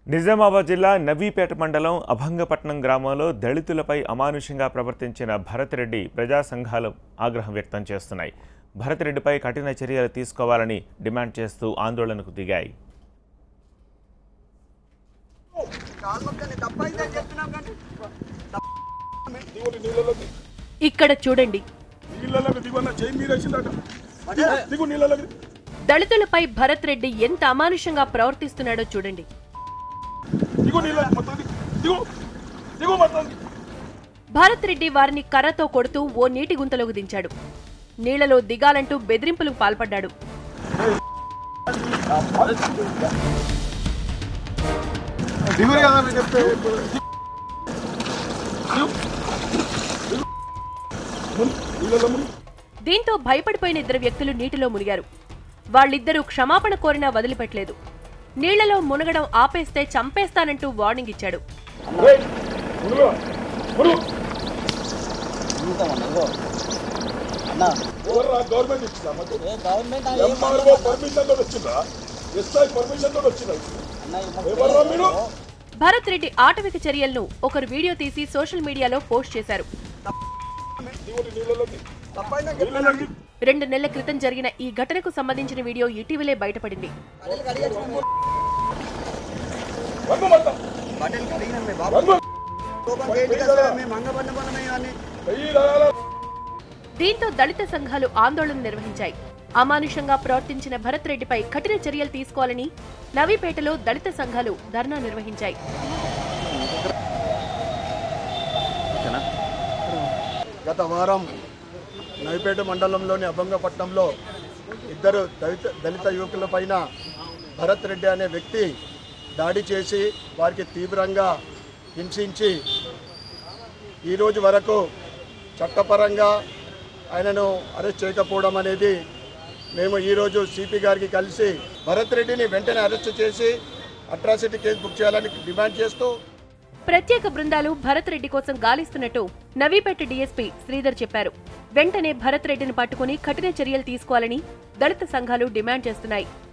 నిజామాబాద్ జిల్లా నవీపేట మండలం అభంగపట్నం గ్రామంలో దళితులపై అమానుషంగా ప్రవర్తించిన భరత్ రెడ్డి ప్రజా సంఘాలు ఆగ్రహం వ్యక్తం చేస్తున్నాయి భరత్ రెడ్డిపై కఠిన చర్యలు తీసుకోవాలని డిమాండ్ చేస్తూ ఆందోళనకు దిగాయి కాల్మక్కని తప్పైందని చెప్పినాం కానీ దిగుడు నీళ్ళలోకి ఇక్కడ చూడండి నీళ్ళలోకి దిగున్న చేయి మీరేసిందట దిగు నీళ్ళలోకి దళితులపై భరత్ రెడ్డి ఎంత అమానుషంగా ప్రవర్తిస్తున్నాడో చూడండి దిగు నీళ్ళకి మొత్తం దిగు. దిగు దిగు మొత్తం భారత్ రెడ్డి వారిని కర్రతో కొడుతూ ఓ నీటి గుంతలోకి దించాడు నీళ్లలో దిగాలంటూ బెదిరింపులకు పాల్పడ్డాడు దిగురు కదా నేను చెప్తే దిగు. దిగు. మున్- నీళ్ళలో మున్. దీంతో భయపడిపోయిన ఇద్దరు వ్యక్తులు నీటిలో మునిగారు వాళ్ళిద్దరూ క్షమాపణ కోరినా వదిలిపెట్టలేదు నీళ్లలో మునగడం ఆపేస్తే చంపేస్తానంటూ వార్నింగ్ ఇచ్చాడు రేయ్, మునుగు. మునుగు. ఎవర్రా గవర్నమెంట్ ఇచ్చిందా మాకు? ఎంఆర్ఓ పర్మిషన్ తోటి వచ్చిందా ఎస్ఐ పర్మిషన్ తోటి వచ్చిందా ఎవర్రా మీరు భరత్ రెడ్డి ఆటవిక చర్యలను ఒకరు వీడియో తీసి సోషల్ మీడియాలో పోస్ట్ చేశారు దిగుడు నీళ్ళలోకి తప్పైందని నీళ్ళలోకి రెండు నెలల క్రితం జరిగిన ఈ ఘటనకు సంబంధించిన వీడియో ఇటీవలే బయటపడింది వంగు మొత్తం బట్టలు కడిగినాం మేము బాబు వంగు కోపం ఏంటి కదా మేము మంగబన్న పనమే అని వెయ్యి రాయాలా దీంతో దళిత సంఘాలు ఆందోళన నిర్వహించాయి అమానుషంగా ప్రవర్తించిన భరత్ రెడ్డిపై కఠిన చర్యలు తీసుకోవాలని నవీపేటలో దళిత సంఘాలు ధర్నా నిర్వహించాయి గత వారం నవిపేట మండలంలోని అభంగపట్నంలో ఇద్దరు దళిత దళిత యువకులపైన భరత్ రెడ్డి అనే వ్యక్తి దాడి చేసి వారికి తీవ్రంగా హింసించి ఈరోజు వరకు చట్టపరంగా ఆయనను అరెస్ట్ చేయకపోవడం అనేది మేము ఈరోజు సిపి గారికి కలిసి భరత్ రెడ్డిని వెంటనే అరెస్ట్ చేసి అట్రాసిటీ కేసు బుక్ చేయాలని డిమాండ్ చేస్తూ ప్రత్యేక బృందాలు భరత్ రెడ్డి కోసం గాలిస్తున్నట్టు నవీపేట డీఎస్పీ శ్రీధర్ చెప్పారు వెంటనే భరత్ రెడ్డిని పట్టుకుని కఠిన చర్యలు తీసుకోవాలని దళిత సంఘాలు డిమాండ్ చేస్తున్నాయి